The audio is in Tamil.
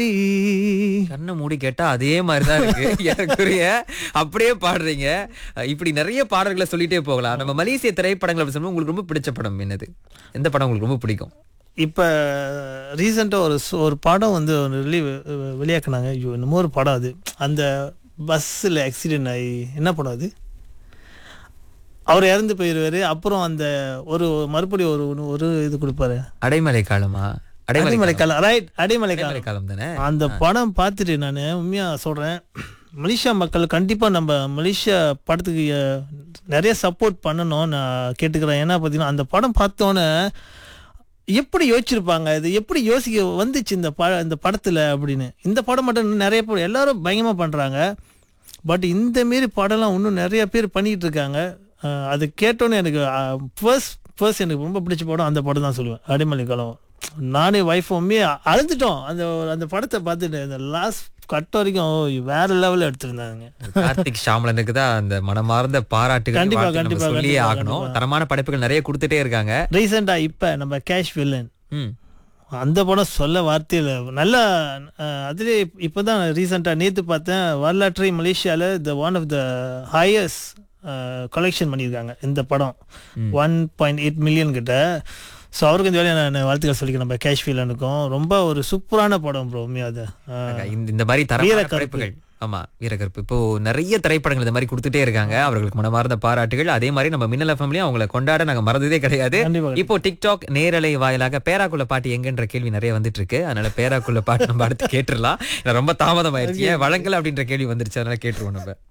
கண்ணை மூடி கேட்டா அதே மாதிரிதான் இருக்கு எனக்குரிய அப்படியே பாடுறீங்க அஹ் இப்படி நிறைய பாடல்களை சொல்லிட்டே போகலாம் நம்ம மலேசிய திரைப்படங்கள் அப்படி சொல்லும்போது உங்களுக்கு ரொம்ப பிடிச்ச படம் என்னது எந்த படம் உங்களுக்கு ரொம்ப பிடிக்கும் இப்போ ரீசெண்டாக ஒரு சு- ஒரு படம் வந்து ஒரு ரிலீ வெளியாக்குனாங்க ஐயோ என்னமோ ஒரு படம் அது அந்த பஸ்ஸில் ஆக்சிடென்ட் ஆகி என்ன படம் அது அவர் இறந்து போயிடுவாரு அப்புறம் அந்த ஒரு மறுபடியும் ஒரு ஒரு- ஒரு இது கொடுப்பாரு அடைமலை காலமா அடைமலை அடிமலை காலம் ரைட் அடிமலை காலம் அடைமலை காலம் தானே அந்த படம் பார்த்துட்டு நான் உண்மையாக சொல்கிறேன் மலேசியா மக்கள் கண்டிப்பாக நம்ம மலேசியா படத்துக்கு அஹ், நிறைய சப்போர்ட் பண்ணணும் நான் கேட்டுக்கிறேன் ஏன்னா பார்த்தீங்கன்னா அந்த படம் பார்த்தோன்னே எப்படி யோசிச்சிருப்பாங்க இது எப்படி யோசிக்க வந்துச்சு இந்த ப இந்த படத்தில் அப்படின்னு இந்த படம் மட்டும் இன்னும் நிறைய பேர் எல்லாரும் பயங்கரமாக பண்ணுறாங்க பட் இந்த மாரி படம்லாம் இன்னும் நிறைய பேர் பண்ணிக்கிட்டு இருக்காங்க அஹ், அது கேட்டோன்னே எனக்கு ஃபர்ஸ்ட் ஃபர்ஸ்ட் எனக்கு ரொம்ப பிடிச்ச படம் அந்த படம் தான் சொல்லுவேன் அடிமலை காலம் நானே ஒய்ஃப் மம்மி அழுதுட்டோம் அந்த அந்த படத்தை பார்த்துட்டு அந்த லாஸ்ட் கட் வரைக்கும் ஓ, வேற லெவலில் எடுத்திருந்தாங்க கார்த்திக் ஷாமலனுக்கு தான் அந்த மனமார்ந்த பாராட்டுகள் கண்டிப்பா, வாழ்த்து நம்ம கண்டிப்பா, சொல்லியே கண்டிப்பா, ஆகணும் கண்டிப்பா. தரமான படைப்புகள் நிறைய கொடுத்துட்டே இருக்காங்க ரீசெண்டாக இப்போ நம்ம கேஷ் வில்லன் ம் அந்த படம் சொல்ல வார்த்தையில் நல்லா அஹ், அதுலேயே இப்போ தான் ரீசெண்டாக நேற்று பார்த்தேன் வரலாற்றை மலேசியாவில் the one of the highest collection பண்ணியிருக்காங்க இந்த படம் ஒன் பாயிண்ட் எயிட் மில்லியன் கிட்ட ஸோ அவருக்கு இந்த வேலையை நான் வாழ்த்துக்கள் சொல்லிக்கிறேன் நம்ம கேஷ் வில்லனுக்கும் ரொம்ப ஒரு சூப்பரான படம் ப்ரோ உண்மையாக அது அஹ், இந்த இந்த மாதிரி தரமான வீரக்கருப்பு. படைப்புகள் ஆமா வீரகற்பு இப்போ நிறைய திரைப்படங்கள் இந்த மாதிரி கொடுத்துட்டே இருக்காங்க அவர்களுக்கு மனமார்ந்த பாராட்டுகள் அதே மாதிரி நம்ம மின்னல ஃபேமிலியும் அவங்கள கொண்டாட நாங்க மறந்ததே கிடையாது கண்டிப்பா இப்போ டிக்டாக் நேரலை வாயிலாக பேராக்குள்ள பாட்டு எங்கன்ற கேள்வி நிறைய வந்துட்டு இருக்கு அதனால பேராக்குள்ள பாட்டு நம்ம அடுத்து கேட்டுடலாம் ஏன்னா ரொம்ப தாமதம் ஆயிடுச்சு ஏன் வழங்கல அப்படின்ற கேள்வி வந்துருச்சு அதனால கேட்டுருவோம் நம்ம